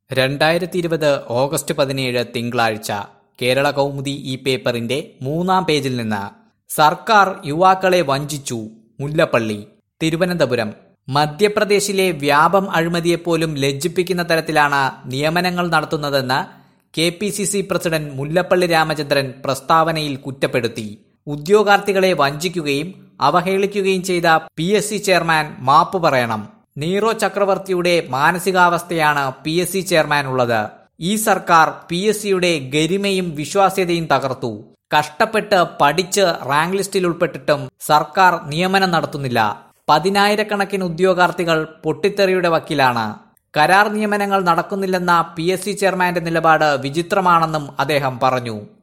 രണ്ടായിരത്തി ഇരുപത് ഓഗസ്റ്റ് പതിനേഴ് തിങ്കളാഴ്ച കേരള കൗമുദി ഈ പേപ്പറിന്റെ മൂന്നാം പേജിൽ നിന്ന് സർക്കാർ യുവാക്കളെ വഞ്ചിച്ചു മുല്ലപ്പള്ളി തിരുവനന്തപുരം മധ്യപ്രദേശിലെ വ്യാപം അഴിമതിയെപ്പോലും ലജ്ജിപ്പിക്കുന്ന തരത്തിലാണ് നിയമനങ്ങൾ നടത്തുന്നതെന്ന് K P C C president Mullappally Ramachandran പ്രസ്താവനയിൽ കുറ്റപ്പെടുത്തി ഉദ്യോഗാർത്ഥികളെ വഞ്ചിക്കുകയും അവഹേളിക്കുകയും ചെയ്ത പി എസ് സി ചെയർമാൻ മാപ്പ് പറയണം നീറോ ചക്രവർത്തിയുടെ മാനസികാവസ്ഥയാണ് പി എസ് സി ചെയർമാൻ ഉള്ളത് ഈ സർക്കാർ പി എസ് സിയുടെ ഗരിമയും വിശ്വാസ്യതയും തകർത്തു കഷ്ടപ്പെട്ട് പഠിച്ച് റാങ്ക് ലിസ്റ്റിൽ ഉൾപ്പെട്ടിട്ടും സർക്കാർ നിയമനം നടത്തുന്നില്ല പതിനായിരക്കണക്കിന് ഉദ്യോഗാർത്ഥികൾ പൊട്ടിത്തെറിയുടെ വക്കിലാണ് കരാർ നിയമനങ്ങൾ നടക്കുന്നില്ലെന്ന പി എസ് സി ചെയർമാന്റെ നിലപാട് വിചിത്രമാണെന്നും അദ്ദേഹം പറഞ്ഞു